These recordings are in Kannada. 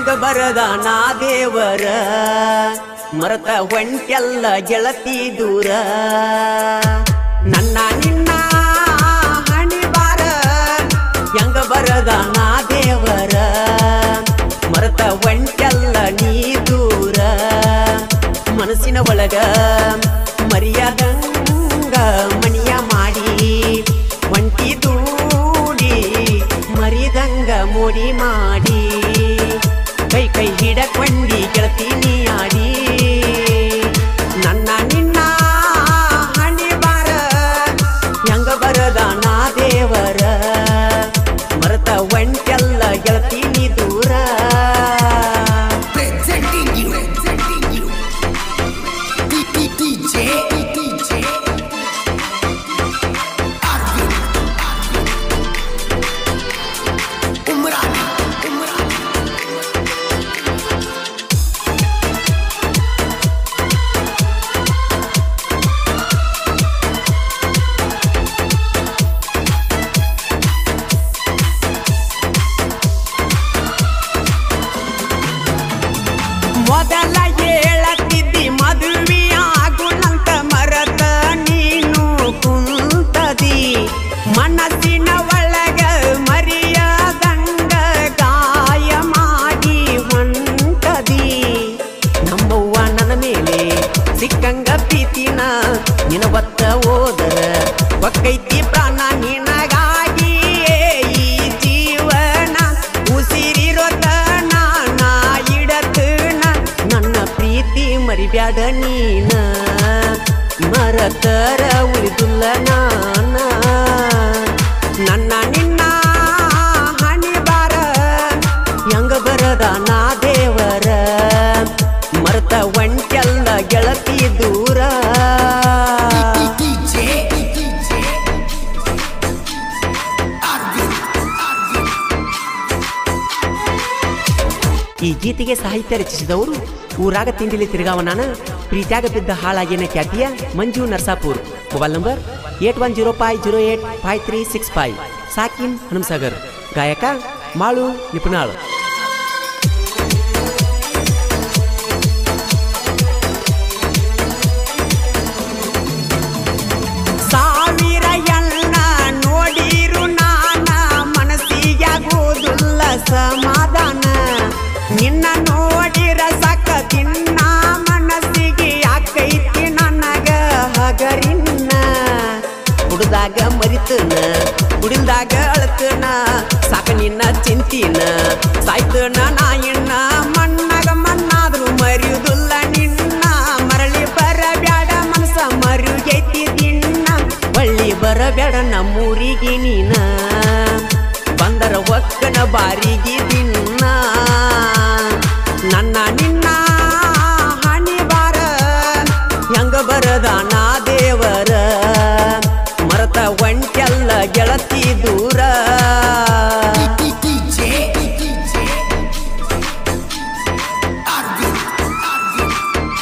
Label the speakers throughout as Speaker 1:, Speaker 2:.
Speaker 1: ಹೆಂಗ ಬರದ ನಾ ದೇವರ ಮರತ ಹೊಂಟೆಲ್ಲ ಗೆಳತಿ ದೂರ ನನ್ನ ನಿನ್ನ ಹಣಿ ಬಾರ ಹೆಂಗ ಬರದ ನಾ ದೇವರ ಮರತ ಹೊಂಟೆಲ್ಲ ನೀ ದೂರ ಮನಸ್ಸಿನ ಒಳಗ ಮರ್ಯಾದಂಗ ಮಣಿಯ ಮಾಡಿ ಒಂಟಿ ದೂಡಿ ಮರಿದಂಗ ಮೋಡಿ ಮಾಡಿ ಕೈ ಕೈ ಹಿಡಕೊಂಡಿ ಗೆಳತೀನಿ ಆಡಿ ನನ್ನ ನಿನ್ನ ಹಣಿ ಬಾರ ಹೆಂಗ ಬರದ ನಾ ದೇವರ ಮರತ ಒಂಟೆಲ್ಲ ಗೆಳತೀನಿ ದೂರ
Speaker 2: Presenting you, presenting you. DJ, DJ. Arvin, Umrani, Umrani.
Speaker 1: ಮೊದಲ ಹೇಳತ್ತಿದ್ದಿ ಮದುವೆಯಾಗುಣಂತ ಮರತ ನೀನು ಕುಂತದಿ ಮನಸ್ಸಿನ ಒಳಗ ಮರಿಯದಂಗ ಗಾಯ ಮಾಡಿ ಹೊಂಟದಿ ನಮ್ಮವ್ವ ನನ್ನ ಮೇಲೆ ಸಿಕ್ಕಂಗ ಪ್ರೀತಿನ ನಿನ ಒತ್ತ ಹೋದರ ಒಕ್ಕೈತಿ ಪ್ರಾಣ ನಿನಗಾಗಿ ಈ ಜೀವನ ಉಸಿರಿರೋತ ನಾನ ಇಡತನ ನನ್ನ ಪ್ರೀತಿ ಮರಿಬ್ಯಾಡ ನೀನ ಮರತರ ಉಳಿದುಲ್ಲ ನಾನ ನನ್ನ ನಿನ್ನ ಹಣಿ ಬಾರ ಹೆಂಗ ಬರದ ನಾ ದೇವರ ಮರತ ಒಂಟೆಲ್ಲ ಗೆಳತಿ ದೂರ
Speaker 2: DJ, DJ. Arvin, Arvin.
Speaker 1: ಈ ಗೀತೆಗೆ ಸಾಹಿತ್ಯ ರಚಿಸಿದವರು ಊರಾಗ ತಿಂಡಿಲಿ ತಿರುಗಾವ ನಾನು ಪ್ರೀತ್ಯಾಗ ಬಿದ್ದ ಹಾಳಾಗಿನ ಖ್ಯಾತಿಯ Manju Narsapur mobile number eight one zero five zero eight five three six five ಸಾಕಿನ್ ಹನುಮಸಾಗರ್ ಗಾಯಕ ಮಾಳು ನಿಪುಣಾಳ್ ಸಾವಿರ ಎಣ್ಣ ನೋಡಿರು ನಾನ ಮನಸ್ಸಿಗಾಗೋದಿಲ್ಲ ಸಮಾಧಾನ ನಿನ್ನ ನೋಡಿರ ಸಾಕ ತಿನ್ನ ಮನಸ್ಸಿಗೆ ಯಾಕೈತಿ ನನಗ ಹಗರಿನ್ನ ಕುಡ್ದಾಗ ಮರಿತನ ಕುಡಿಲ್ದಾಗ ಅಳತನ ಸಾಕ ನಿನ್ನ ಚಿಂತಿನ ಸಾಯ್ತನ ನಾ ಎಣ್ಣ ಮಣ್ಣಾಗ ಮಣ್ಣಾದ್ರೂ ಮರಿಯುದಿಲ್ಲ ನಿನ್ನ ಮರಳಿ ಬರಬ್ಯಾಡ ಮನಸ ಮರುಗೈತಿ ದಿನ್ನ ಒಳ್ಳಿ ಬರಬೇಡ ನಮ್ಮೂರಿಗೆ ನೀನ ಬಂದರ ಒಕ್ಕನ ಬಾರಿಗೆ ದಿನ್ನ ನನ್ನ ನಿನ್ನ ಹಣಿ ಬಾರ ಹೆಂಗ ಬರದ ನಾ ದೇವರ ಮರತ ಒಂಟೆಲ್ಲ ಗೆಳತಿ ದೂರ
Speaker 2: DJ, DJ. Arvin, Arvin.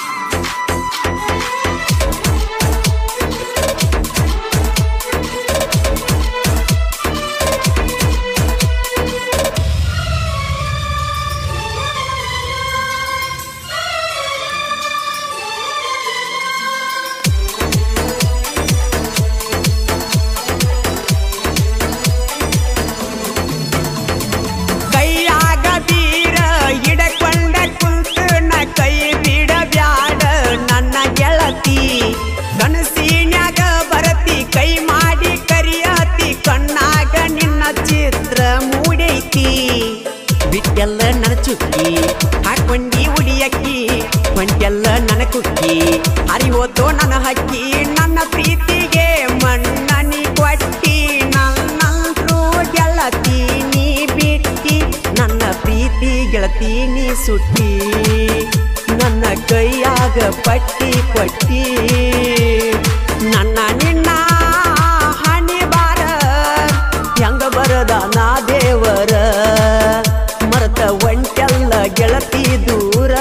Speaker 1: ಕೈಯಾಗ ಬೀರ ಹಿಡಕೊಂಡ ಕುಂತು ನ ಕೈ ಬಿಡಬ್ಯಾಡ ನನ್ನ ಗೆಳತಿ ಕನಸಿನ್ಯಾಗ ಬರತಿ ಕೈ ಮಾಡಿ ಕರಿಯತಿ ಕಣ್ಣಾಗ ನಿನ್ನ ಚಿತ್ರ ಮೂಡೈತಿ ಬಿಟ್ಟೆಲ್ಲ ನನ್ನ ಚುಕ್ಕಿ ಹಾಕೊಂಡಿ ಉಡಿಯಕ್ಕಿ ಹೊಂಟೆಲ್ಲ ನನ್ನ ಕುಕ್ಕಿ ಅರಿವೋತೋ ನನ್ನ ಹಕ್ಕಿ ನನ್ನ ಪ್ರೀತಿಗೆ ಮಣ್ಣನಿ ಕೊಟ್ಟಿ ನನ್ನಂತ್ರೂ ಗೆಳತಿ ನೀ ಬಿಟ್ಟಿ ನನ್ನ ಪ್ರೀತಿ ಗೆಳತಿ ನೀ ಸುಟ್ಟಿ ನನ್ನ ಕೈಯಾಗ ಪಟ್ಟಿ ಕೊಟ್ಟಿ ನನ್ನ ನಿನ್ನ ಹಣಿ ಬಾರ ಹೆಂಗ ಬರದ ನಾ ದೇವರ ಮರತ ಒಂಟೆಲ್ಲ ಗೆಳತಿ ದೂರ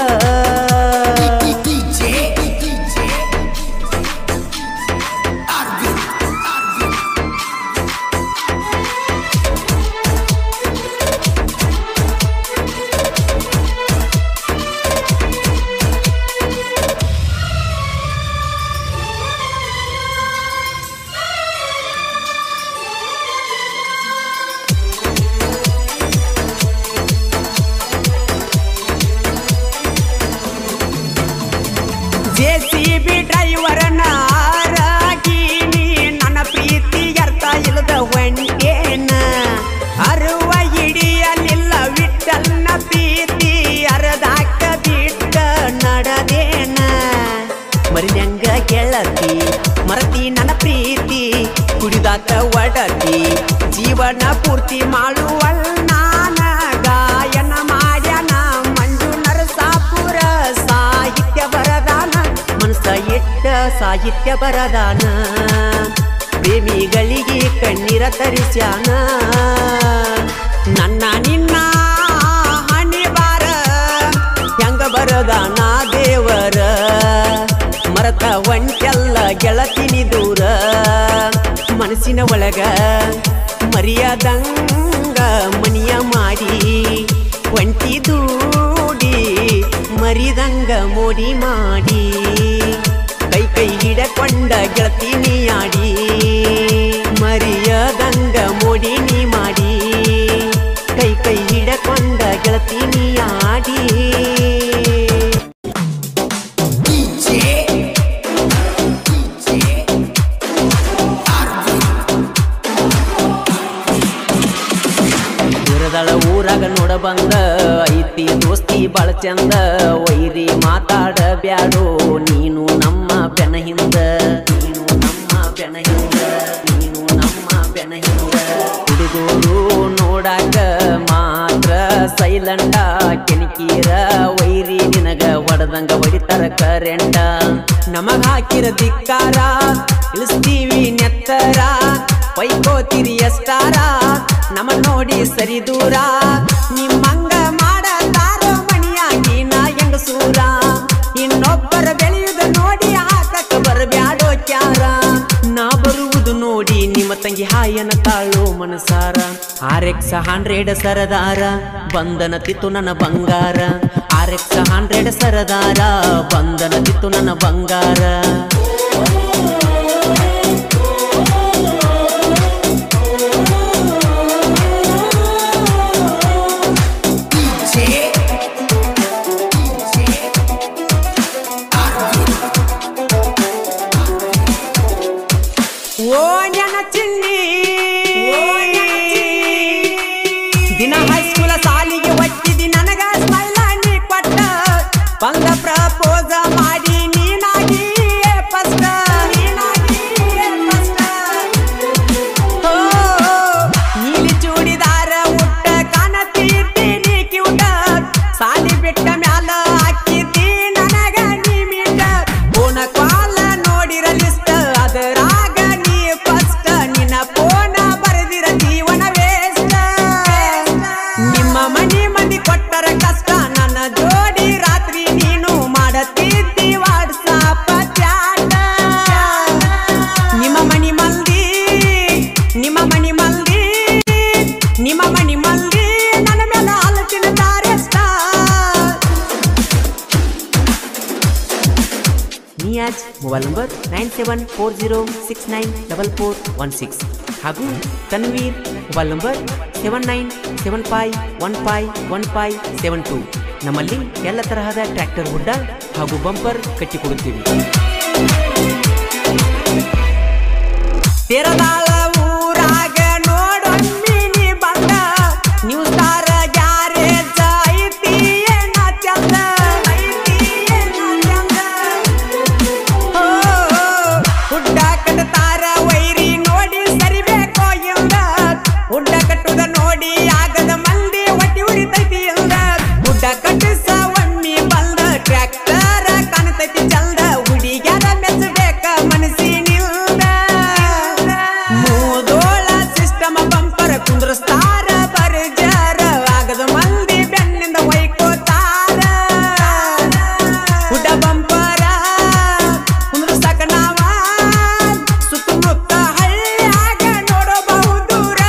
Speaker 2: DJ, DJ. Arvin, Arvin.
Speaker 1: ಬಡತಿ ಜೀವನ ಪೂರ್ತಿ ಮಾಡುವಣ್ಣಾನ ಗಾಯನ ಮಾಡ್ಯಾನ ಮಂಜು ನರಸಾಪುರ ಸಾಹಿತ್ಯ ಬರದಾನ ಮನಸ್ಸ ಇಟ್ಟ ಸಾಹಿತ್ಯ ಬರದಾನ ಪ್ರೇಮಿಗಳಿಗೆ ಕಣ್ಣೀರ ತರಿಸ್ಯಾನ ನನ್ನ ನಿನ್ನ ಹಣಿ ಬಾರ ಹೆಂಗ ಬರದಾನ ದೇವರ ಮರತ ಒಂಟೆಲ್ಲ ಗೆಳತಿನಿ ದೂರ ಮನಸ್ಸಿನ ಒಳಗ ಮರಿಯದಂಗ ಮನಿಯ ಮಾಡಿ ಒಂಟಿ ದೂಡಿ ಮರಿದಂಗ ಮೋಡಿ ಮಾಡಿ ಕೈ ಕೈ ಹಿಡಕೊಂಡ ಗೆಳತಿನಿ ಆಡಿ ಮರಿಯದಂಗ ಮೋಡಿ ನೀ ಮಾಡಿ ಕೈ ಕೈ ಹಿಡಕೊಂಡ ಗೆಳತಿನಿ ಆಡಿ
Speaker 2: DJ DJ Arvin
Speaker 1: ದೂರದಳ ಊರಾಗ ನೋಡ ಬಂದ ಐತಿ ದೋಸ್ತಿ ಬಾಳ ಚಂದ ವೈರಿ ಮಾತಾಡ ಬ್ಯಾಡೋ ನೀನು ನಮ್ಮ ಬೆನ ಹಿಂದ ನೀನು ನಮ್ಮ ಬೆನ ಹಿಂದ ನೀನು ನಮ್ಮ ಬೆನ ಹಿಂದ ಹುಡುಗರು ನೋಡಾಕ ಮಾತ್ರ ಸೈಲೆಂಟ ಕೆಣಕೀರ ವೈರಿ ನಿನಗ ಹೊಡೆದಂಗ ಹೊಡಿತಾರ ಕರೆಂಟ ನಮಗ ಹಾಕಿರ ಧಿಕ್ಕಾರ ಇಳಿಸ್ತೀವಿ ನೆತ್ತರ ಪೈಕೋತಿರಿ ಎಷ್ಟಾರ ನಮ್ಮ ನೋಡಿ ಸರಿ ದೂರ ನಿಮ್ಮಂಗ ಮಾಡತಾರೋ ಮಣಿಯಾಗಿ ನಾ ಹೆಂಗಸೂರ ಇನ್ನೊಬ್ಬರ ಬೆಳೆಯುವುದು ನೋಡಿ ಹಾಕಕ್ಕ ಬರಬ್ಯಾಡೋ ಕ್ಯಾರ ನಾ ಬರುವುದು ನೋಡಿ ನಿಮ್ಮ ತಂಗಿ ಹಾಯನ ತಾಳು ಮನಸಾರ ಆರ್ ಎಕ್ಸ್ ಹಂಡ್ರೆಡ್ ಸರದಾರ ಬಂಧನ ತಿತ್ತು ನನ್ನ ಬಂಗಾರ ಆರ್ ಎಕ್ಸ್ ಹಂಡ್ರೆಡ್ ಸರದಾರ ಬಂಧನ ತಿತ್ತು ನನ್ನ ಬಂಗಾರ
Speaker 2: DJ DJ Arvin
Speaker 1: ಓ ನನ್ನ ಚಿನ್ನಿ ದಿನ ಹೈಸ್ಕೂಲ ಸಾಲಿಗೆ ಒತ್ತಿದಿ ನನಗ ಸ್ಮೈಲ ನೀ ಕೊಟ್ಟ ಬಂದ ಪ್ರಪೋಸ ಮಾಡಿ ನೀನಾಗಿ ಫಸ್ಟ್ ನೀನಾಗಿ ಫಸ್ಟ್ ಓ ನೀಲಿ ಚೂಡಿದಾರ ಉಟ್ಟ ಕಾಣತೀರ್ತಿ ನೀ ಕಿವುಟ ಸಾಲಿ ಬಿಟ್ಟ ಮ್ಯಾಲ ಹಾಕಿದ್ದಿ ನನಗ ನೀ ಮೀಟ ಫೋನ ಕಾಲ ನೋಡಿರ ಲಿಸ್ಟ್ ಅದರಾಗ ನೀ ಫಸ್ಟ್ ನಿನ್ನ ಫೋನ ಬರೆದಿರ ಜೀವನ ವೇಸ್ಟ್ ನಿಮ್ಮ ಮನಿ ಮಂದಿ ಕೊಟ್ಟರ ಕಷ್ಟ ನನ್ನ ಜೋಡಿ ರಾತ್ರಿ ನೀನು ಮಾಡತಿದ್ದಿ ವಾಟ್ಸಾಪ್ ಚಾಟ ನಿಮ್ಮ ಮನಿ ಮಂದಿ ನಿಮ್ಮ ಮನಿ ಮಂದಿ ನಿಮ್ಮ ಮನಿ ಮಂದಿ ನನ್ನ ಮೇಲೆ ಆಲೋಚನ ತಾರೆಷ್ಟ Niyaz mobile number nine seven four zero six nine double four one six ಹಾಗೂ Tanveer mobile number seven nine seven five one five one five seven two ನಮ್ಮಲ್ಲಿ ಎಲ್ಲ ತರಹದ ಟ್ರ್ಯಾಕ್ಟರ್ ಹುಡ್ಡ ಹಾಗೂ ಬಂಪರ್ ಕಟ್ಟಿಕೊಡುತ್ತೀವಿ ತೆರದಾಳ ಊರಾಗ ನೋಡೊಮ್ಮಿ ನೀ ಬಂದ ನೀವು ಸ್ಟಾರ ಗ್ಯಾರೇಜ್ ಐತಿ ಏನ ಚಂದ ಐತಿ ಏನ ಚಂದ ಓ, ಹುಡ್ಡ ಕಟ್ತಾರ ವೈರಿ ನೋಡಿ ಸರಿಬೇಕೋ ಇಲ್ಲ ಹುಡ್ಡ ಕಟ್ಟುದ ನೋಡಿ ಆಗದ ಮಂದಿ ಒಟ್ಟಿ ಉರಿತೈತಿ ಇಲ್ಲ ಹುಡ್ಡ ಕಟ್ಟಿಸ ಒಮ್ಮಿ ಬಂದ ಟ್ರ್ಯಾಕ್ಟರ್ ಕಾಣ್ತೈತಿ ಚಂದ ಹುಡುಗ್ಯಾರ ಮೆಚ್ಚಬೇಕ ಮನಸ್ಸಿನಿಲ್ದ ಮೂದೋಳ ಸಿಸ್ಟಮ ಬಂಪರ್ ಕುಂದ್ರಸ್ತಾರ ಬರ್ಜಾರ ಆಗದ ಮಂದಿ ಬೆನ್ನಿಂದ ಒಯ್ಕೋತಾರ ಹುಡ್ಡ ಬಂಪರ ಕುಂದ್ರಸಕ ನಾವ ಸುತ್ತಮುತ್ತ ಹಳ್ಳಿಯಾಗ ನೋಡಬಹುದೂರ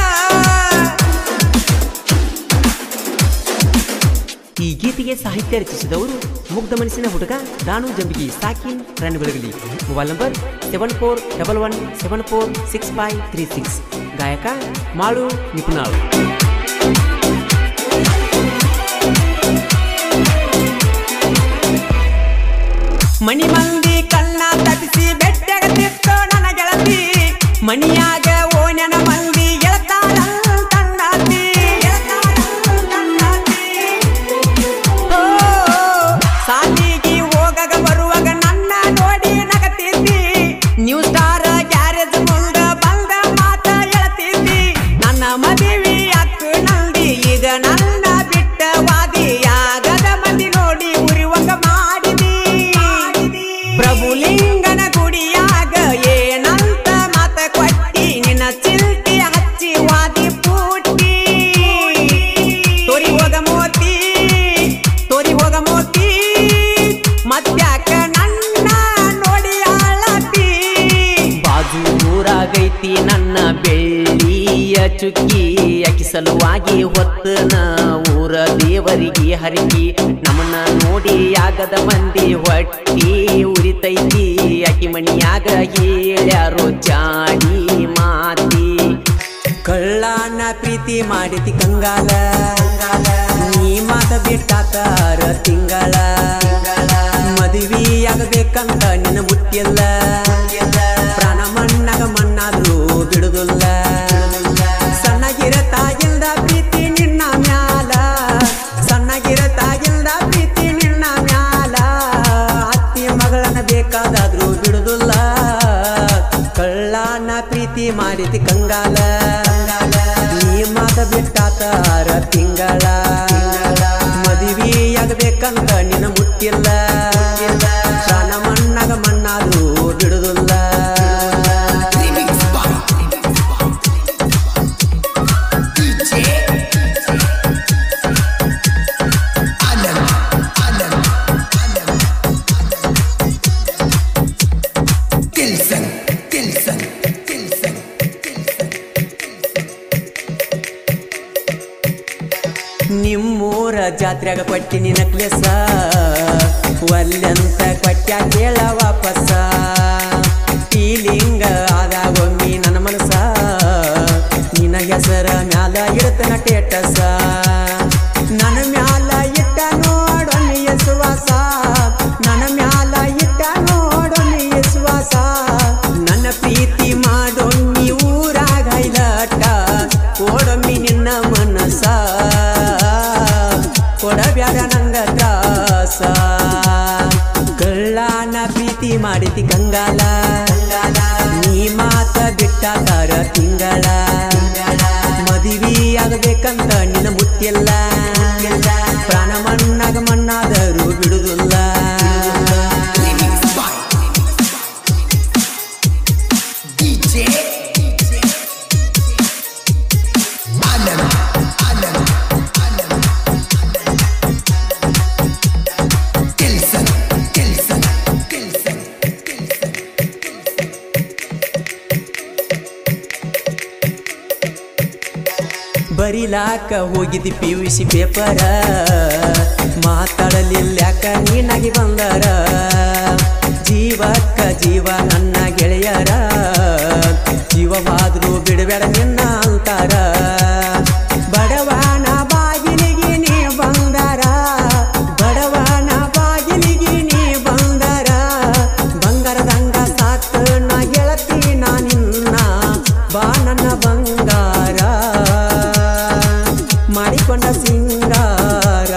Speaker 1: ಈ ಗೀತೆಗೆ ಸಾಹಿತ್ಯ ರಚಿಸಿದವರು ಮುಗ್ಧ ಮನಸ್ಸಿನ ಹುಡುಗ ದಾನು ಜಂಬಿಗಿ ಸಾಕಿನ್ Rannabelagali mobile number seven four double one seven four six five three six ಗಾಯಕ ಮಾಳು ನಿಪುಣಾಳು ಮಣಿ ಮಂದಿ ಕಣ್ಣ ತಪ್ಪಿಸಿ ಬೆಟ್ಟಗತ್ತಿತ್ತು ನನ್ನ ಗೆಳತಿ ಮಣಿಯಾಗ ಓಣ್ಯನ ಮಂದಿ ಗೆಳತಾಳ ತಣ್ಣಾತಿ ಓ, ಸಾಲಿಗೆ ಹೋಗಾಗ ಬರುವಾಗ ನನ್ನ ನೋಡಿ ನಗತಿದ್ದಿ ನ್ಯೂ ಸ್ಟಾರ್ ಗ್ಯಾರೇಜ್ ಮುಂದ ಬಂದ ಮಾತ ಹೇಳ್ತಿ ಬೆಳ್ಳಿಯ ಚುಕ್ಕಿ ಅಕ್ಕಿ ಸಲುವಾಗಿ ಹೊತ್ತನ ಊರ ದೇವರಿಗೆ ಹರಗಿ ನಮ್ಮನ್ನ ನೋಡಿ ಆಗದ ಮಂದಿ ಹೊಟ್ಟಿ ಉರಿತೈತಿ ಅಕ್ಕಿ ಮಣಿಯಾಗ ಹೇಳ್ಯಾರೋ ಚಾಡಿ ಮಾತಿ ಕಳ್ಳನ ಪ್ರೀತಿ ಮಾಡಿತಿ ಕಂಗಾಲ ನೀ ಮಾತ ಬಿಟ್ಟಾತಾರ ತಿಂಗಳ ಮದುವೆಯಾಗಬೇಕಂತ ನಿನ್ನ ಮುಟ್ಟಿಲ್ಲ ಪ್ರಾಣ ಮಣ್ಣಾಗ ಮಣ್ಣಾದ್ರೂ ಬಿಡುದಿಲ್ಲ ಸಣ್ಣಗಿರತಾಗಿಲ್ದ ಪ್ರೀತಿ ನಿನ್ನ ಮ್ಯಾಲ ಸಣ್ಣಗಿರತಾಗಿಲ್ದ ಪ್ರೀತಿ ನಿನ್ನ ಮ್ಯಾಲ ಅತ್ತಿ ಮಗಳನ್ನ ಬೇಕಾದಾದ್ರೂ ಬಿಡುದಿಲ್ಲ ಕಳ್ಳನ ಪ್ರೀತಿ ಮಾಡಿತಿ ಕಂಗಾಲ ನೀ ಮಾತ ಬಿಟ್ಟಾತಾರ ತಿಂಗಳ ಮದುವೆಯಾಗಬೇಕಂತ ನಿನ್ನ ಮುಟ್ಟಿಲ್ಲ ಪ್ರಾಣ ಮಣ್ಣಾಗ ಮಣ್ಣಾದ್ರೂ ಬಿಡುದಿಲ್ಲ
Speaker 2: Remix by DJ Anand Anand Anand Tilson Tilson Tilson
Speaker 1: ನಿಮ್ಮೂರ ಜಾತ್ರೆಗ ಕೊಟ್ಟಿನಿ ನಕ್ಲೆಸ ಒಲ್ಲೆಂತ ಕೊಟ್ಟ ಕೇಳ ವಾಪಸ ಫೀಲಿಂಗ ಆದಾಗೊಮ್ಮಿ ನನ್ನ ಮನಸ ನಿನ್ನ ಹೆಸರ ಮ್ಯಾಲ ಇಡ್ತನ ಟೇಟಸ ನನ್ನ ಮ್ಯಾಲ ಇಟ್ಟ ನೋಡೊಮ್ಮೆ ಯಸುವಾಸ ನನ್ನ ಮ್ಯಾಲ ಇಟ್ಟ ನೋಡೊಮ್ಮೆ ಯಸುವಾಸ ನನ್ನ ಪ್ರೀತಿ ಮಾಡೊಮ್ಮಿ ಊರಾಗ ಹೈಲಟ ಕೊಡೊಮ್ಮಿ ನಿನ್ನ ಮನಸ ಕೊಡಬ್ಯಾಡ ನಂಗ ತ್ರಾಸ ಕಳ್ಳನ ಪ್ರೀತಿ ಮಾಡಿತಿ ಕಂಗಾಲ ನೀ ಮಾತ ಬಿಟ್ಟಾತಾರ ತಿಂಗಳ ಮದುವೆಯಾಗಬೇಕಂತ ನಿನ್ನ ಮುಟ್ಟಿಲ್ಲ ಪ್ರಾಣ ಮಣ್ಣಾಗ ಮಣ್ಣಾದರೂ ಬಿಡುದಿಲ್ಲ
Speaker 2: Remix by DJ Anand Anand Anand Tilson Tilson Tilson
Speaker 1: ಬರಿಲಾಕ ಹೋಗಿದ್ದಿ ಪಿ ಯು ಸಿ ಪೇಪರ ಮಾತಾಡಲಿಲ್ಲ ಯಾಕ ನೀನಾಗಿ ಬಂದರ ಜೀವಕ್ಕ ಜೀವ ನನ್ನ ಗೆಳೆಯರ ಜೀವವಾದ್ರೂ ಬಿಡಬೇಡ ನಿನ್ನ ಅಂತಾರ ಬಡವನ ಬಾಗಿಲಿಗೆ ನೀ ಬಂದಾರ ಬಡವನ ಬಾಗಿಲಿಗೆ ನೀ ಬಂದಾರ ಬಂಗಾರದಂಗ ಸಾತ್ ನಾ ಗೆಳತಿ ನಾ ನಿನ್ನ ಬಾ ನನ್ನ ಬಂಗಾರ ಮಾಡಿಕೊಂಡ ಸಿಂಗಾರ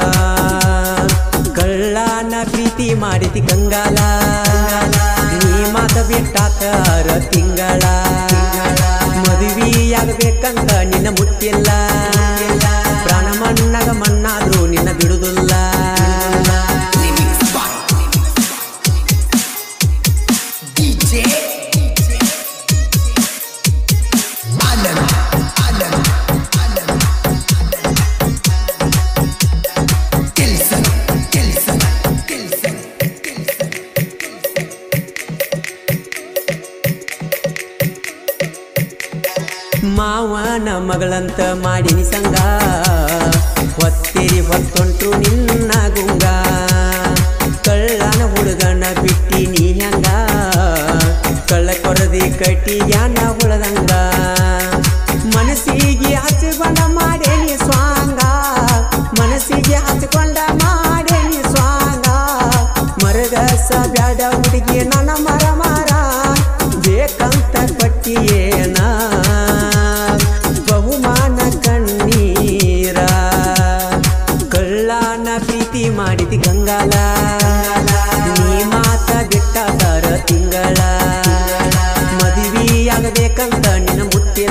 Speaker 1: ಕಳ್ಳನ ಪ್ರೀತಿ ಮಾಡಿತಿ ಕಂಗಾಲ ನೀ ಮಾತ ಬಿಟ್ಟಾತಾರ ತಿಂಗಳ ಮದುವೆಯಾಗಬೇಕಂತ ನಿನ್ನ ಮುಟ್ಟಿಲ್ಲ ಪ್ರಾಣ ಮಣ್ಣಾಗ ಮಣ್ಣಾದ್ರೂ ನಿನ್ನ ಬಿಡುದಿಲ್ಲ
Speaker 2: Remix by DJ Anand Anand Anand Tilson Tilson Tilson
Speaker 1: ಮಾವನ ಮಗಳಂತ ಮಾಡಿನಿ ಸಂಗ ಹೊತ್ತಿರಿ ಹೊತ್ತೊಂಟು ನಿನ್ನ ಗುಂಗ ಕಳ್ಳನ ಹುಡುಗನ ಬಿಟ್ಟಿ ನೀ ಹೆಂಗ ಕಳ್ಳ ಕೊರದಿ ಕಟ್ಟಿಯಾನ ಹುಳದಂಗ ಮನಸ್ಸಿಗೆ ಹಚ್ಚಿಕೊಂಡ ಮಾಡೇನಿ ಸ್ವಾಂಗ ಮನಸ್ಸಿಗೆ ಹಚ್ಚಿಕೊಂಡ ಮಾಡೇನಿ ಸ್ವಾಂಗ ಮರಗಸ ಬ್ಯಾಡ ಹುಡುಗಿ ನನ್ನ ಮರ ಮರ ಬೇಕಂತ ಪಟ್ಟಿಯೇನ ಬಹುಮಾನ ಕಣ್ಣೀರ ಕಳ್ಳನ ಪ್ರೀತಿ ಮಾಡಿದಿ ಗಂಗಾಲ ನೀ ಮಾತ ಬಿಟ್ಟಾತಾರ ತಿಂಗಳ ಮದುವೆಯಾಗಬೇಕಂತ ನಿನ್ನ ಮುಟ್ಟಿ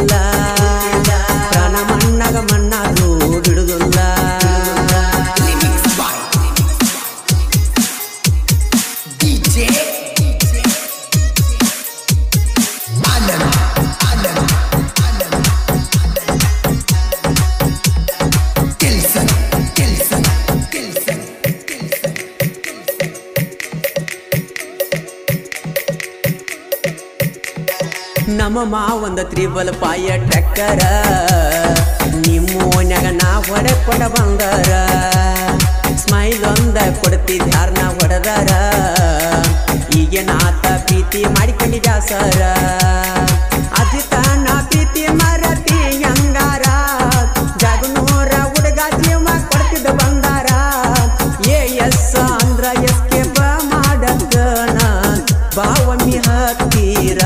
Speaker 1: ಮಾಮ ಒಂದ ತ್ರಿಬಲ್ ಪಾಯ ಟ್ರ್ಯಾಕ್ಟರ ನಿಮ್ಮ ಓನ್ಯಾಗ ನಾ ಹೊಡೆಕೊಂಡ ಬಂದರ ಸ್ಮೈಲ್ ಒಂದ ಕೊಡ್ತಿದ್ ಯಾರನ್ನ ಹೊಡೆದಾರ ಈಗೇನಾತ ಪ್ರೀತಿ ಮಾಡಿಕೊಂಡಿದ್ದ ಸರ ಅಜಿತ ನಾ ಪ್ರೀತಿ ಮರತಿ ಹಂಗಾರ ಜಗನೂರ ಹುಡುಗ ಜೀವ ಕೊಡ್ತಿದ್ದ ಬಂದಾರ ಏ ಎಸ್ ಅಂದ್ರ ಎಸ್ ಕೆ ಬ ಮಾಡಕ್ಕನ ಬಾವಮ್ಮಿ ಹತ್ತೀರ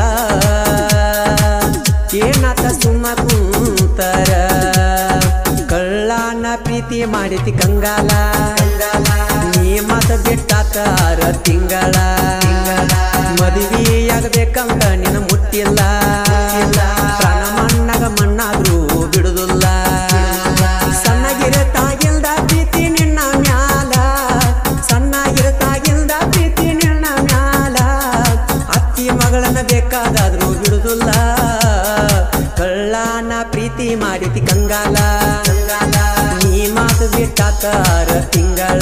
Speaker 1: ಏನಾತ ಸುಮ್ಮ ಕುಂತರ ಕಳ್ಳನ ಪ್ರೀತಿ ಮಾಡಿತಿ ಕಂಗಾಲ ನೀ ಮತ ಬಿಟ್ಟಾತಾರ ತಿಂಗಳ ಮದುವೆಯಾಗಬೇಕಂತ ನಿನ್ನ ಮುಟ್ಟಿಲ್ಲ ಪ್ರಾಣ ಮಣ್ಣಾಗ ಮಣ್ಣಾದ್ರೂ ಬಿಡುದಿಲ್ಲ ಸಣ್ಣಗಿರತಾಗಿಲ್ದ ಪ್ರೀತಿ ನಿನ್ನ ಮ್ಯಾಲ ಸಣ್ಣಗಿರತಾಗಿಲ್ದ ಪ್ರೀತಿ ನಿನ್ನ ಮ್ಯಾಲ ಅತ್ತಿ ಮಗಳನ್ನ ಬೇಕಾದಾದ್ರೂ ಬಿಡುದಿಲ್ಲ ಕಳ್ಳನ ಪ್ರೀತಿ ಮಾಡಿತಿ ಕಂಗಾಲ ನೀ ಮಾತು ಬಿಟ್ಟಾತಾರ ತಿಂಗಳ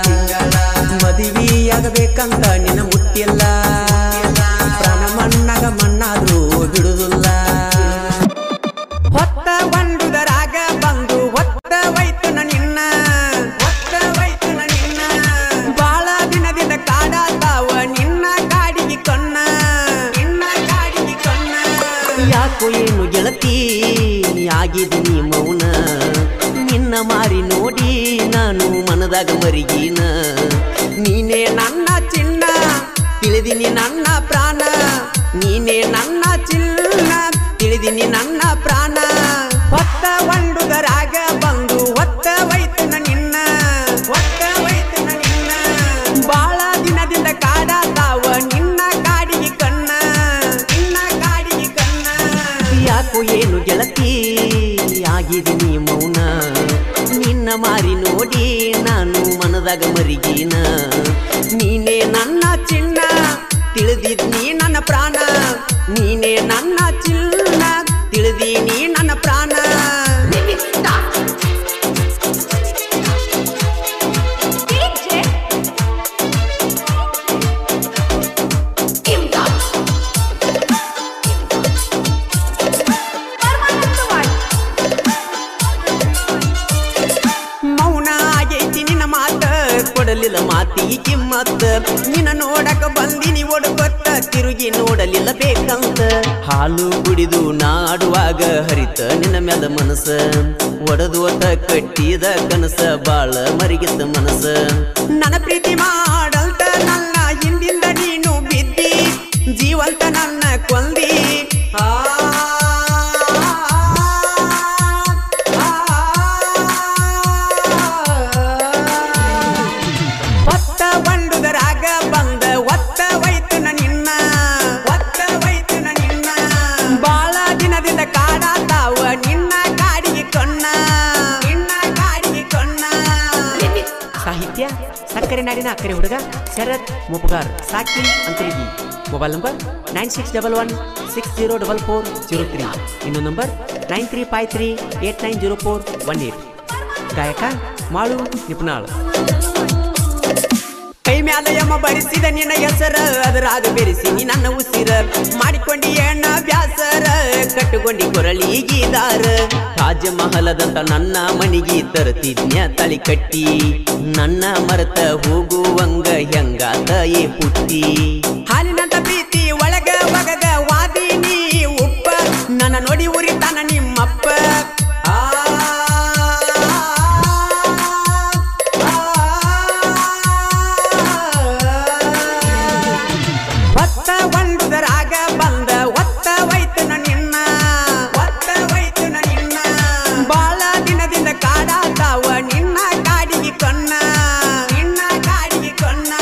Speaker 1: ಮದುವೆಯಾಗಬೇಕಂತ ನಿನ್ನ ಮುಟ್ಟಿಲ್ಲ ಪ್ರಾಣ ಮಣ್ಣಾಗ ಮಣ್ಣಾದ್ರೂ ಬಿಡುದಿಲ್ಲ ಹೊತ್ತ ಒಂದುದರಾಗ ಬಂದು ಹೊತ್ತ ವೈತನ ನಿನ್ನ ಹೊತ್ತ ವೈತನ ನಿನ್ನ ಬಾಳ ದಿನದಿಂದ ಕಾಡಾತಾವ ನಿನ್ನ ಕಾಡಿಗೆ ಕಣ್ಣ ನಿನ್ನ ಕಾಡಿಗೆ ಕಣ್ಣ ಯಾಕೋ ಏನು ಗೆಳತಿ ಆಗಿದ್ದೀನಿ ಮೌನ ನಿನ್ನ ಮಾರಿ ನೋಡಿ ನಾನು ಮನದಾಗ ಮರಿಗೀನ ನೀನೇ ನನ್ನ ಚಿನ್ನ ತಿಳಿದಿನಿ ನನ್ನ ಪ್ರಾಣ ನೀನೇ ನನ್ನ ಚಿನ್ನ ತಿಳಿದಿನಿ ನನ್ನ ಪ್ರಾಣ ಹೊತ್ತ ಒಂಡುದರಾಗ ಬಂದು ಹೊತ್ತ ವೈತನ ನಿನ್ನ ಹೊತ್ತ ವೈತನ ನಿನ್ನ ಬಾಳ ದಿನದಿಂದ ಕಾಡಾತಾವ ನಿನ್ನ ಕಾಡಿಗೆ ಕಣ್ಣ ನಿನ್ನ ಕಾಡಿಗೆ ಕಣ್ಣ ಯಾಕೋ ಏನು ಗೆಳತಿ ಆಗಿದ್ದೀನಿ ಮೌನ ನಿನ್ನ ಮಾರಿ ನೋಡಿ ನಾನು ಮನದಾಗ ಮರಿಗೀನ ನೀನೇ ನನ್ನ ಚಿನ್ನ ತಿಳಿದಿದ್ನಿ ನನ್ನ ಪ್ರಾಣ ನೀನೇ ನನ್ನ ಚಿನ್ನ ತಿಳಿದೀನಿ ನನ್ನ ಪ್ರಾಣ ಮೌನ ಆಗೈತಿ ನಿನ್ನ ಮಾತ ಕೊಡಲಿಲ್ಲ ಮಾತಿಗೆ ಕಿಮ್ಮತ್ತ ನಿನ್ನ ನೋಡಕ ಬಂದಿನಿ ಒಡಗೊತ್ತ ತಿರುಗಿ ನೋಡಲಿಲ್ಲ ಬೇಕಂತ ಹಾಲು ಕುಡಿದು ನಾಡುವಾಗ ಹರಿತ ನಿನ್ನ ಮ್ಯಾಲ ಮನಸ್ಸ ಒಡದೋತ ಕಟ್ಟಿದ ಕನಸ ಬಾಳ ಮರಿಗಿತ್ತ ಮನಸ್ಸ ನನ್ನ ಪ್ರೀತಿ ಮಾಡಲ್ತ ನನ್ನ ಹಿಂದಿಂದ ನೀನು ಬಿದ್ದಿ ಜೀವಂತ ನನ್ನ ಕೊಂದಿ ಆ ಒತ್ತ ಬಂಡುದರಾಗ ಬಂದ ಒತ್ತ ವೈತನ ನಿನ್ನ ಒತ್ತ ವೈತನ ನಿನ್ನ ಬಾಳ ದಿನದಿಂದ ಕಾಡಾತಾವ ನಿನ್ನ ಕಾಡಿಗೆ ಕಣ್ಣ ನಿನ್ನ ಕಾಡಿಗೆ ಕಣ್ಣ ಸಾಹಿತ್ಯ ಸಕ್ಕರೆ ನಾಡಿನ ಅಕ್ಕರೆ ಹುಡುಗ ಶರತ್ ಮುಪಗಾರ್ ಸಾಕಿ ಅಂತಲಿಗಿ mobile number nine six double one six zero double four zero three ಇನ್ನೊಂದು number nine three five three eight nine zero four one eight ಗಾಯಕ ಮಾಳು ನಿಪುಣಾಳ್ ಕೈ ಮ್ಯಾಲ ಯಮ ಬರಿಸಿದ ನಿನ್ನ ಹೆಸರ ಅದರಾಗ ಬೆರೆಸಿ ನೀ ನನ್ನ ಉಸಿರ ಮಾಡಿಕೊಂಡಿ ಎಣ್ಣ ಬ್ಯಾಸರ ಕಟ್ಟುಕೊಂಡಿ ಕೊರಳಿಗೀದಾರ ತಾಜ ಮಹಲದಂತ ನನ್ನ ಮನಿಗೆ ತರತಿದ್ನ್ಯ ತಳಿ ಕಟ್ಟಿ ನನ್ನ ಮರತ ಹೋಗುವಂಗ ಹೆಂಗಾತ ಏ ಪುಟ್ಟಿ ಹಾಲಿನಂತ ಪ್ರೀತಿ ಒಳಗ ಒಗದ ವಾದಿನಿ ಉಪ್ಪ ನನ್ನ ನೋಡಿ ಉರಿತಾನ ನಿಮ್ಮಪ್ಪ ಆ ಒತ್ತ ಒಂದುದರಾಗ ಬಂದ ಒತ್ತ ವೈತನ ನಿನ್ನ ಒತ್ತ ವೈತನ ನಿನ್ನ ಬಾಳ ದಿನದಿಂದ ಕಾಡಾತಾವ ನಿನ್ನ ಕಾಡಿಗೆ ಕಣ್ಣ ನಿನ್ನ ಕಾಡಿಗೆ ಕಣ್ಣ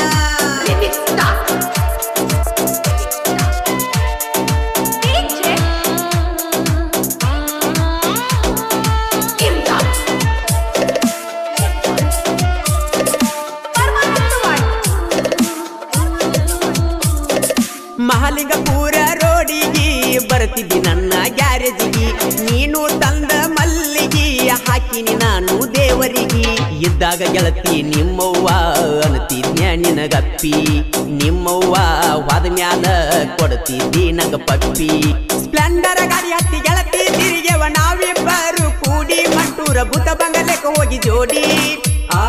Speaker 1: ಮಹಾಲಿಂಗಪುರ ರೋಡಿಗೆ ಬರ್ತಿದ್ದಿ ನನ್ನ ಗ್ಯಾರೇಜಿಗೆ ನೀನು ತಂದ ಮಲ್ಲಿಗೆ ಹಾಕಿನಿ ನಾನು ದೇವರಿಗೆ ಇದ್ದ ಹುಟ್ಟಿದಾಗ ಗೆಳತಿ ನಿಮ್ಮವ್ವ ಅನ್ತಿದ್ನ್ಯ ನಿನಗಪ್ಪಿ ನಿಮ್ಮವ್ವ ವಾದ ಮ್ಯಾಲ ಕೊಡ್ತಿದ್ದಿ ನಂಗ ಪಪ್ಪಿ ಸ್ಪ್ಲೆಂಡರ್ ಗಾಡಿ ಹತ್ತಿ ಗೆಳತಿ ತಿರುಗೆವ ನಾವಿಬ್ಬರು ಕೂಡಿ ಮಂಟೂರ ಭೂತ ಬಂಗಲೆಕ್ಕ ಹೋಗಿ ಜೋಡಿ ಆ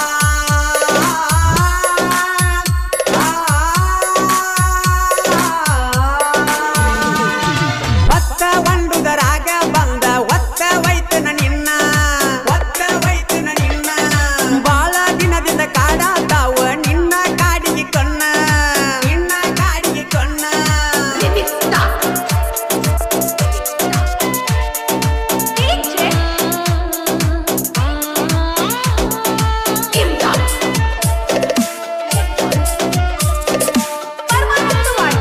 Speaker 1: ಒತ್ತ ಒಂಡುದರಾಗ ಬಂದ ಒತ್ತ ವೈತನ ನಿನ್ನ ಒತ್ತ ವೈತನ ನಿನ್ನ ಬಾಳ ದಿನದಿಂದ ಕಾಡಾತಾವ ನಿನ್ನ ಕಾಡಿಗೆ ಕಣ್ಣ ನಿನ್ನ ಕಾಡಿಗೆ ಕಣ್ಣ
Speaker 3: Remix Star. DJ Imdad. Paramanandawadi.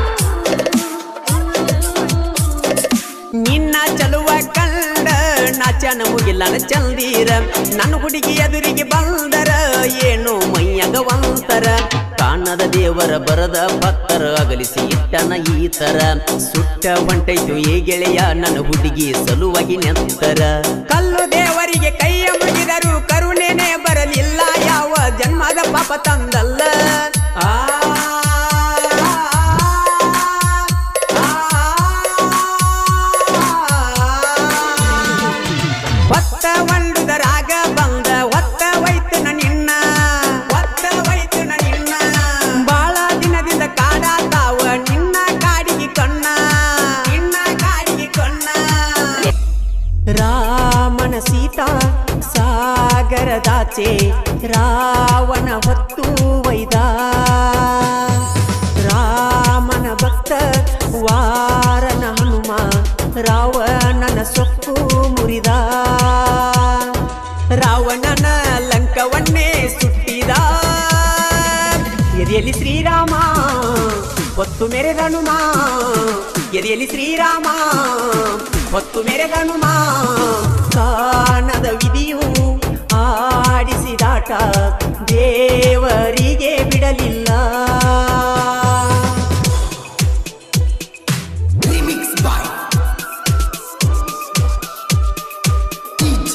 Speaker 1: ನಿನ್ನ ಚಲುವ ಕಂಡ ನಾಚನ ಮುಗಿಲ್ಲನ ಚಂದೀರ ನನ್ನ ಹುಡುಗಿ ಎದುರಿಗೆ ಬಂದರ ಏನು ಮೈಯಾಗ ಒಂತರ ಕಾಣದ ದೇವರ ಬರದ ಭಕ್ತರ ಅಗಲಿಸಿ ಇಟ್ಟನ ಈ ತರ ಸುಟ್ಟ ಹೊಂಟೈತು ಏ ಗೆಳೆಯ ನನ್ನ ಹುಡುಗಿ ಸಲುವಾಗಿ ನೆಂತರ ಕಲ್ಲು ದೇವರಿಗೆ ಕೈಯ ಮುಗಿದರು ಕರುಣೆನೆ ಬರಲಿಲ್ಲ ಯಾವ ಜನ್ಮದ ಪಾಪ ತಂದಲ್ಲ ಆ ಒತ್ತ ಒಂಡುದರಾಗ ಬಂದ ಒತ್ತ ವೈತನ ನಿನ್ನ ಒತ್ತ ವೈತನ ನಿನ್ನ ಬಾಳ ದಿನದಿಂದ ಕಾಡಾತಾವ ನಿನ್ನ ಕಾಡಿಗೆ ಕಣ್ಣ ನಿನ್ನ ಕಾಡಿಗೆ ಕಣ್ಣ ರಾಮನ ಸೀತಾ ಸಾಗರದಾಚೆ ರಾವಣ ಹೊತ್ತು ವೈದ ರಾಮನ ಭಕ್ತ ವಾರನ ಹನುಮ ರಾವಣನ ಸೊಕ್ಕು ಮುರಿದ ರಾವಣನ ಲಂಕವನ್ನೇ ಸುಟ್ಟಿದ ಎದೆಯಲ್ಲಿ ಶ್ರೀರಾಮ ಹೊತ್ತು ಮೆರೆದ ಹನುಮ ಎದೆಯಲ್ಲಿ ಶ್ರೀರಾಮ ಹೊತ್ತು ಮೆರೆದ ಹನುಮ ಕಾಣದ ವಿಧಿಯು ಆಡಿಸಿದಾಟ ದೇವರಿಗೆ ಬಿಡಲಿಲ್ಲ
Speaker 2: Remix by DJ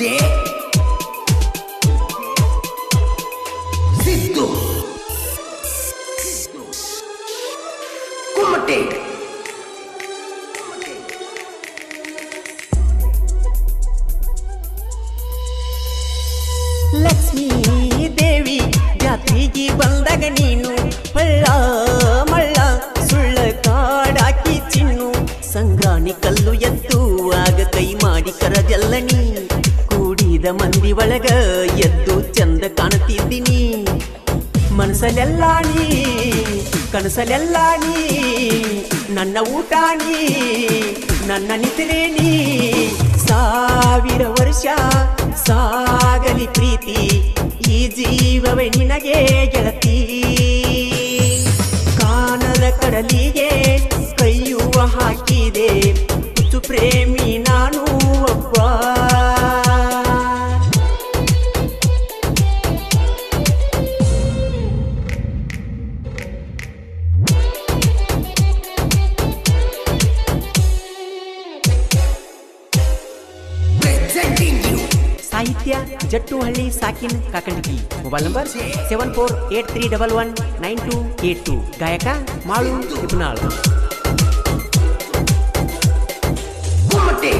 Speaker 2: Siddu Kumate
Speaker 1: Lakshmi ದೇವಿ ಜಾತ್ರೆಗೆ ಬಂದಾಗ ನೀನು ಮಳ್ಳ ಮಳ್ಳ ಸುಳ್ಳ ಕಾಡಾಕಿ ಚಿನ್ನು ಸಂಗ್ರಾಣಿ ಕಲ್ಲು ಎದ್ದು ಆಗ ಕೈ ಮಾಡಿ ಕರಜಲ್ಲ ನೀ ಕೂಡಿದ ಮಂದಿ ಒಳಗ ಎದ್ದು ಚಂದ ಕಾಣುತ್ತಿದ್ದೀನಿ ಮನಸಲೆಲ್ಲ ನೀ ಕನಸಲೆಲ್ಲ ನೀ ನನ್ನ ಊಟ ನೀ ನನ್ನ ನಿದ್ರೆ ನೀ ಸಾವಿರ ವರ್ಷ ಸಾಗಲಿ ಪ್ರೀತಿ ಈ ಜೀವವೇ ನಿನಗೆ ಗೆಳತಿ ಕಾಣದ ಕಡಲಿಗೆ ಕೈಯುವ ಹಾಕಿದೆ ಹುಚ್ಚು ಪ್ರೇಮಿ ನಾನು ಒಬ್ಬ
Speaker 2: Presenting you
Speaker 1: ಸಾಹಿತ್ಯ ಜಟ್ಟುಹಳ್ಳಿ ಸಾಕಿನ್ Kakandaki mobile number seven four eight three double one nine two eight two ಗಾಯಕ ಮಾಳು ತಿಪ್ಪನಾಳ್
Speaker 2: Kumate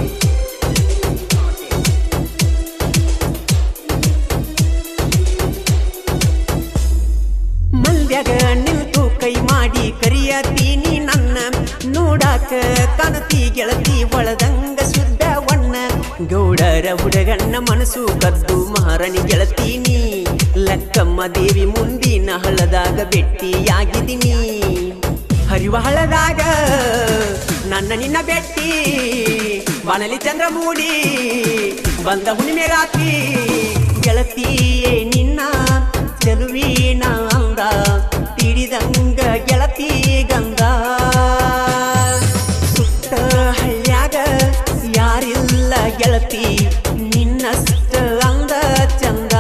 Speaker 1: ಮಂದ್ಯಾಗ ನಿಂತು ಕೈ ಮಾಡಿ ಕರಿಯತೀನಿ ನನ್ನ ನೋಡಾಕ ಕಾಣತಿ ಗೆಳತಿ ಒಳದಂಗ ಶುದ್ಧ ವಣ್ಣ ಗೌಡರ ಹುಡುಗಣ್ಣ ಮನಸ್ಸು ಕದ್ದು ಮಹಾರಾಣಿ ಗೆಳತೀನಿ ಲಕ್ಕಮ್ಮ ದೇವಿ ಮುಂದಿನ ಹಳ್ಳದಾಗ ಭೆಟ್ಟಿಯಾಗಿದ್ದೀನಿ ಹರಿವ ಹಳ್ಳದಾಗ ನನ್ನ ನಿನ್ನ ಬೆಟ್ಟಿ ಬಾಣಲಿ ಚಂದ್ರ ಮೂಡಿ ಬಂದ ಹುಣ್ಣಿಮೆ ರಾತ್ರಿ ಗೆಳತಿಯೇ ನಿನ್ನ ಚೆಲುವಿನ ಅಂದ ತಿಳಿದಂಗ ಗೆಳತಿ ಗಂಧ ಸುತ್ತ ಹಳ್ಳ್ಯಾಗ ಯಾರಿಲ್ಲ ಗೆಳತಿ ನಿನ್ನಷ್ಟ ಅಂದ ಚಂದ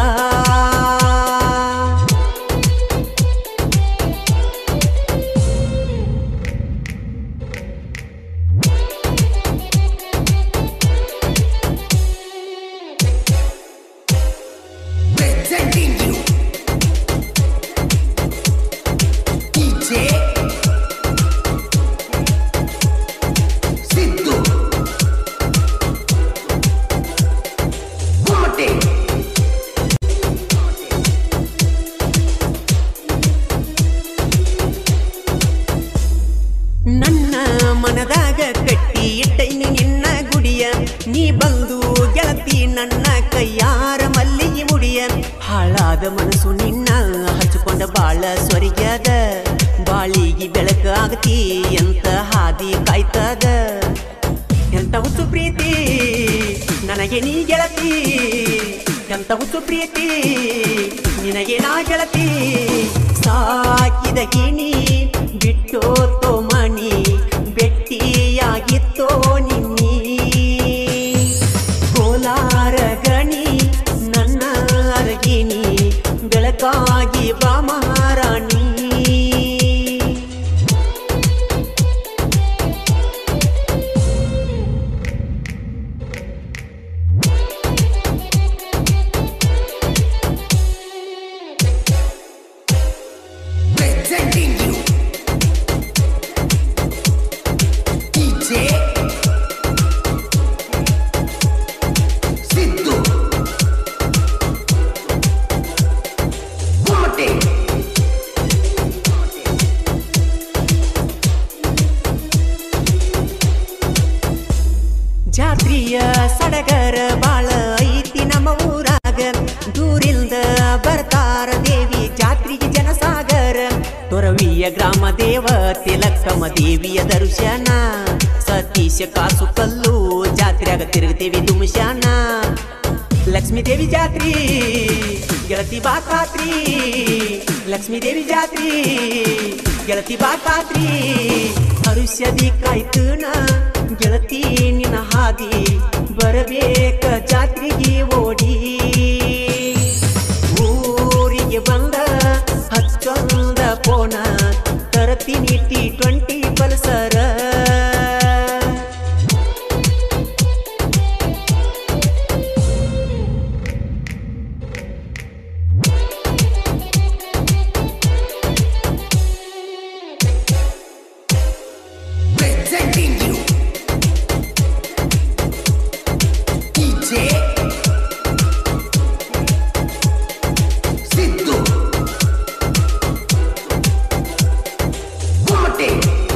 Speaker 2: Presenting
Speaker 1: ಬಂದು ಗೆಳತಿ ನನ್ನ ಕೈಯಾರ ಮಲ್ಲಿಗೆ ಮುಡಿಯ ಹಾಳಾದ ಮನಸ್ಸು ನಿನ್ನ ಹಚ್ಕೊಂಡ ಬಾಳ ಸ್ವರ್ಗ್ಯದ ಬಾಳಿಗೆ ಬೆಳಕಾಗತಿ ಎಂತ ಹಾದಿ ಕಾಯ್ತದ ಎಂತ ಹುಚ್ಚು ಪ್ರೀತಿ ನನಗೆ ನೀ ಗೆಳತಿ ಎಂತ ಹುಚ್ಚು ಪ್ರೀತಿ ನಿನಗೆ ನಾ ಗೆಳತಿ ಸಾಕಿದ ಗಿಣಿ ಬಿಟ್ಟೋತೋ ಮಣಿ ಬೆಟ್ಟಿಯಾಗಿತ್ತೋ ನಿನ್ನಿ ಕೋಲಾರ ಗಣಿ ನನ್ನ ಅರಗಿನಿ ಬೆಳಕಾಗಿ ಬಾ ಮಹಾರಾಣಿ
Speaker 2: Presenting you. DJ. Siddu. Kumate.
Speaker 1: ಜಾತ್ರಿಯ ಸಡಗರ ಬಾಳ ಐತಿ ನಮ್ಮ ಊರಾಗ ದೂರಿಂದ ಬರ್ತಾರ ದೇವಿ ಜಾತ್ರೆಗೆ ಜನಸಾಗರ ತೊರವಿಯ ಗ್ರಾಮ ದೇವ ತಿಲಕ್ಕಮ್ಮ ದೇವಿಯ ದರ್ಶನ ಸತೀಶ ಕಾಸು ಕಲ್ಲು ಜಾತ್ರೆಯಾಗ ತಿರುಗ್ತೇವಿ ದುಮ್ಶಾನ ಲಕ್ಷ್ಮೀ ದೇವಿ ಜಾತ್ರಿ ಗೆಳತಿ ಬಾ ಖಾತ್ರಿ ಲಕ್ಷ್ಮೀ ದೇವಿ ಜಾತ್ರಿ ಗೆಳತಿ ಬಾ ಖಾತ್ರಿ ಹರುಷ್ಯದಿ ಕಾಯ್ತುನ ಗೆಳತಿ ನಿನ್ನ ಹಾದಿ ಬರಬೇಕ ಜಾತ್ರೆಗೆ ಓಡಿ ಊರಿಗೆ ಬಂದ ಹಚ್ಚೊಂದ ಪೋನ ತರತೀನಿ T twenty Pulsar
Speaker 2: Presenting you. DJ. Siddu. Kumate.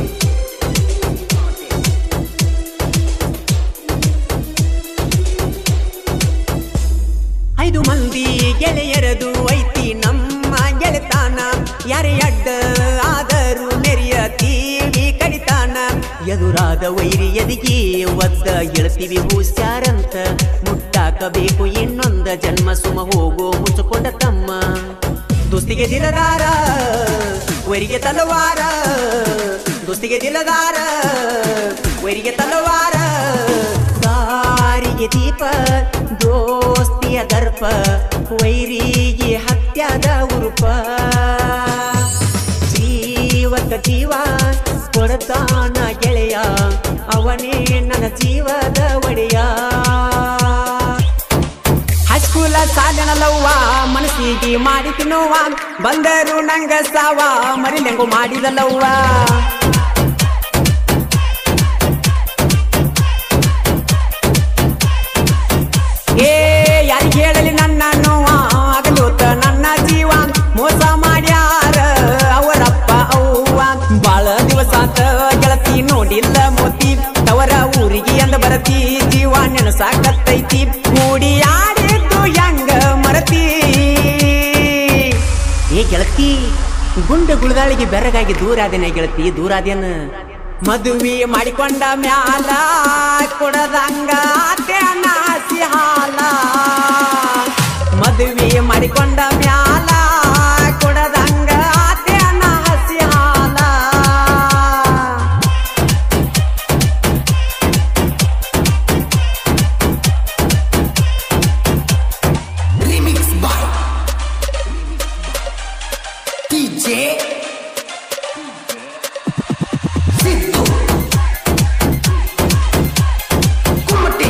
Speaker 1: ಐದು ಮಂದಿ ಗೆಳೆಯರದು ಐತಿ ನಮ್ಮ ಗೆಳೆತಾನ ಯಾರೇ ಅಡ್ಡ ಆದರೂ ಮೆರಿಯತೀವಿ ಕಡಿತಾನ ಎದುರಾದ ವೈರಿ ಎದಿಗಿ ಒದ್ದ ಇಳ್ತೀವಿ ಹೂಸ್ಯಾರಂತ ಮುಟ್ಟಾಕಬೇಕು ಇನ್ನೊಂದ ಜನ್ಮ ಸುಮ ಹೋಗೋ ಮುಚ್ಚಿಕೊಂಡ ತಮ್ಮ ದೋಸ್ತಿಗೆ ದಿಲದಾರ ವೈರಿಗೆ ತಲವಾರ ದೋಸ್ತಿಗೆ ದಿಲದಾರ ವೈರಿಗೆ ತಲವಾರ ದಾರಿಗೆ ದೀಪ ದೋಸ್ತಿಯ ದರ್ಪ ವೈರಿಗೆ ಹತ್ಯದ ಉರುಪ ಜೀವಕ ಜೀವ ಕೊಡತಾನ ಗೆಳೆಯ ಅವನೇ ನನ್ನ ಜೀವದ ಒಡೆಯ ಹೈಸ್ಕೂಲ ಸಾಧನಲವ್ವ ಮನಸ್ಸಿಗೆ ಮಾಡಿತು ನೋವ ಬಂದರು ನಂಗ ಸಾವ ಮರಿಲೆಂಗು ಮಾಡಿದಲವ್ವ ಏ ಯಾರಿಗೆ ಹೇಳಲಿ ನನ್ನ ನೋವ ಆಗಲೂತ ನನ್ನ ಜೀವ ಮೋಸ ಮಾಡ್ಯಾರ ಅವರಪ್ಪ ಅವ್ವ ಬಾಳ ದಿವಸ ಆತ ಗೆಳತಿ ನೋಡಿಲ್ಲ ಮೋತಿ ತವರ ಊರಿಗೆ ಅಂದ ಬರತಿ ಜೀವ ನೆನಸಾಕತ್ತೈತಿ ಕೂಡಿ ಆಡಿದ್ದು ಹೆಂಗ ಮರತಿ ಏ ಗೆಳತಿ ಗುಂಡ ಗುಳದಾಳಿಗೆ ಬೆರಗಾಗಿ ದೂರಾದೇನ ಗೆಳತಿ ದೂರಾದೇನ ಮದುವೆ ಮಾಡಿಕೊಂಡ ಮ್ಯಾಲ ಕೊಡದಂಗ ನಾಸಿ ಹಾಲ ಮದುವೆ ಮಾಡಿಕೊಂಡ ಮ್ಯಾಲ ಕೊಡದಂಗ ಹಸಿ ಹಾಲ
Speaker 2: Remix by DJ Siddu Kumate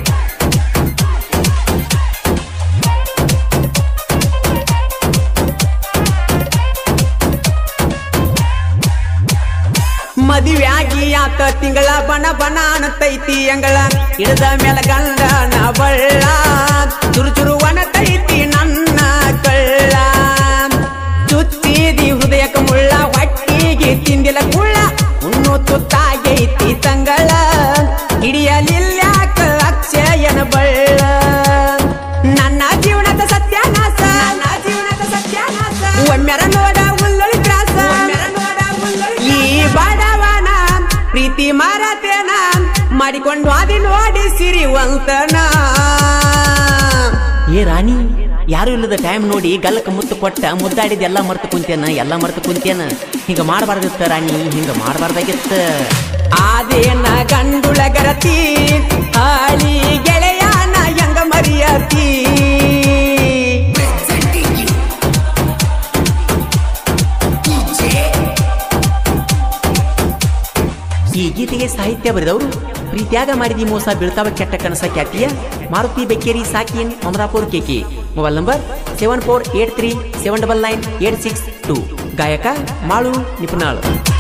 Speaker 1: ಮದುವೆ ಆಗಿ ಆತ ತಿಂಗಳ ಬಣ ಬಣ ಅನ್ನತೈತಿ ಅಂಗಳ ಇಡದ ಮೇಲ ಗಂಡನ ಬಳ್ಳ ಚುರು ಚುರು ಒಣತೈತಿ ನನ್ನ ಕಳ್ಳ ಚುತ್ತಿದಿ ಹೃದಯಕ ಮುಳ್ಳ ಹೊಟ್ಟಿಗೆ ತಿಂದಿಲ ಕುಳ್ಳ ಉಣ್ಣು ತುತ್ತಾಗೈತಿ ತಂಗಳ ಹಿಡಿಯಲಿಲ್ಯಾಕ ಅಕ್ಷರ ಏ ರಾಣಿ ಯಾರು ಇಲ್ಲದ ಟೈಮ್ ನೋಡಿ ಗಲ್ಲಕ ಮುತ್ತು ಕೊಟ್ಟ ಮುದ್ದಾಡಿದ ಎಲ್ಲ ಮರ್ತು ಕುಂತೇನ ಎಲ್ಲ ಮರ್ತು ಕುಂತೇನ ಹಿಂಗ ಮಾಡಬಾರ್ದಿತ್ತ ರಾಣಿ ಹಿಂಗ ಮಾಡಬಾರ್ದಾಗಿತ್ತ ಆದೇನ ಗಂಡುಳ ಗರತಿ ಹಾಳಿ ಗೆಳೆಯನ ಹೆಂಗ ಮರಿಯತಿ
Speaker 2: Presenting you. DJ
Speaker 1: ಈ ಗೀತೆಗೆ ಸಾಹಿತ್ಯ ಬರೆದವರು ಪ್ರೀತ್ಯಾಗ ಮಾಡಿದಿ ಮೋಸ ಬೀಳ್ತಾವ ಕೆಟ್ಟ ಕನಸ ಖ್ಯಾತಿಯ ಮಾರುತಿ ಬೆಕ್ಕೇರಿ ಸಾಕಿನ್ Amarapur KK mobile number seven four eight three seven double nine eight six two ಗಾಯಕ ಮಾಳು ನಿಪುಣಾಳ್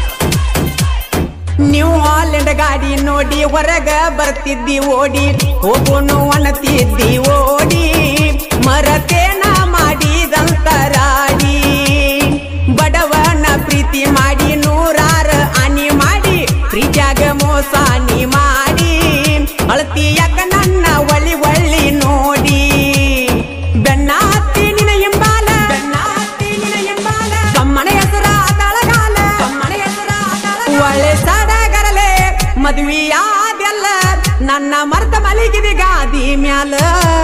Speaker 1: ನೀವು ಹಾಲೆಂಡ್ ಗಾಡಿ ನೋಡಿ ಹೊರಗ ಬರ್ತಿದ್ದಿ ಓಡಿ ಹೋಗೋನು ಅನ್ನತಿದ್ದಿ ಓಡಿ ಮರತೇನ ಮಾಡಿದಂತರಾಡಿ ಬಡವನ ಪ್ರೀತಿ ಮಾಡಿ ನೂರಾರ ಆನಿ ಮಾಡಿ ಪ್ರೀತ್ಯಾಗ ಮೋಸ ನೀ ಮಾಡಿ ಅಳತಿ ಯಾಕ ನನ್ನ ಒಳಿ ಒಳ್ಳಿ ನೋಡಿ ಬೆನ್ನ ಹತ್ತಿ ನಿನ ಎಂಬಾಲ ಬೆನ್ನ ಹತ್ತಿ ನಿನ ಎಂಬಾಲ ಕಮ್ಮನ ಹೆಸರ ತಳಗಾಲ ಕಮ್ಮನ ಹೆಸರ ಒಳ್ಳೆ ಸಡಗರಲೆ ಮದುವೆಯಾದೆಲ್ಲ ನನ್ನ ಮರ್ದ ಮಲಗಿದ ಗಾದಿ ಮ್ಯಾಲ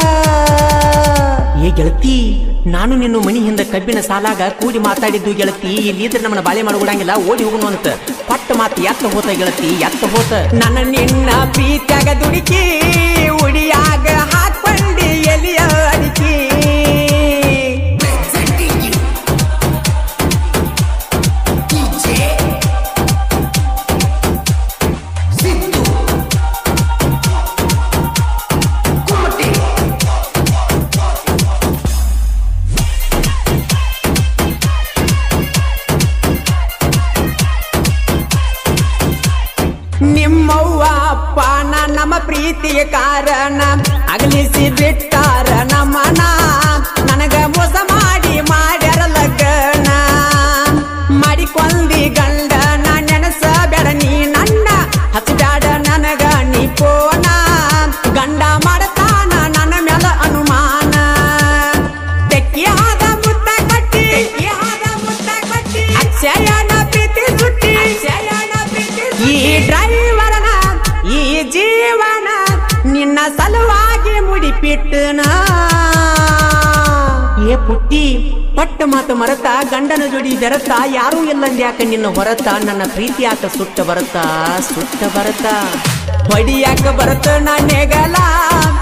Speaker 1: ಏ ಗೆಳತಿ ನಾನು ನಿನ್ನ ಮನಿ ಹಿಂದ ಕಬ್ಬಿನ ಸಾಲಾಗ ಕೂಡಿ ಮಾತಾಡಿದ್ದು ಗೆಳತಿ ಇಲ್ಲಿದ್ರೆ ನಮ್ಮನ್ನ ಬಾಳೆ ಮಾಡ್ಕೊಡಂಗಿಲ್ಲ ಓಡಿ ಹೋಗುನು ಅಂತ ಪಟ್ಟ ಮಾತು ಎತ್ತ ಹೋತ ಗೆಳತಿ ಎತ್ತ ಹೋತ ನನ್ನ ನಿನ್ನ ಪ್ರೀತ್ಯಾಗ ದುಡುಕಿ ಉಡಿಯಾಗ ಹಾಕೊಂಡಿ ಎಲಿಯ ಅಡಿಕಿ
Speaker 2: Presenting you. DJ Sidhu Kumati
Speaker 1: ನಿಮ್ಮವ್ವ ಅಪ್ಪನ ನಮ್ಮ ಪ್ರೀತಿಗೆ ಕಾರಣ ಅಗಲಿಸಿ ಬಿಟ್ಟಾರ ನಮ್ಮನ ನನಗ ಮೋಸ ಮಾಡಿ ಮಾಡ್ಯಾರ ಲಗ್ನ ಮಾಡಿಕೊಂದಿ ಗಂಡನ ನೆನಸ ಬೇಡ ನೀ ನನ್ನ ಹಚ್ಚಬ್ಯಾಡ ನನಗ ನೀ ಪೋನ ಗಂಡ ಮಾಡತಾನ ನನ್ನ ಮ್ಯಾಲ ಅನುಮಾನ ತೆಕ್ಕಿಯಾದ ಮುತ್ತ ಕಟ್ಟಿ ತೆಕ್ಕಿಯಾದ ಮುತ್ತ ಕಟ್ಟಿ ಅಕ್ಷಯನ ಪ್ರೀತಿ ಸುಟ್ಟಿ ಅಕ್ಷಯನ ಪ್ರೀತಿ ಈ ಡ್ರೈವರನ ಈ ಜೀವನ ನಿನ್ನ ಸಲುವಾಗಿ ಮುಡಿಪಿಟ್ಟನ ಏ ಪುಟ್ಟಿ ಪಟ್ಟ ಮಾತು ಮರತ ಗಂಡನ ಜೋಡಿ ಬೆರತ ಯಾರೂ ಇಲ್ಲಂದ್ಯಾಕ ನಿನ್ನ ಹೊರತ ನನ್ನ ಪ್ರೀತಿ ಯಾಕ ಸುಟ್ಟ ಬರತ ಸುಟ್ಟ ಬರತ ಹೊಡಿಯಾಕ ಬರತ ನಾನೆಗಲ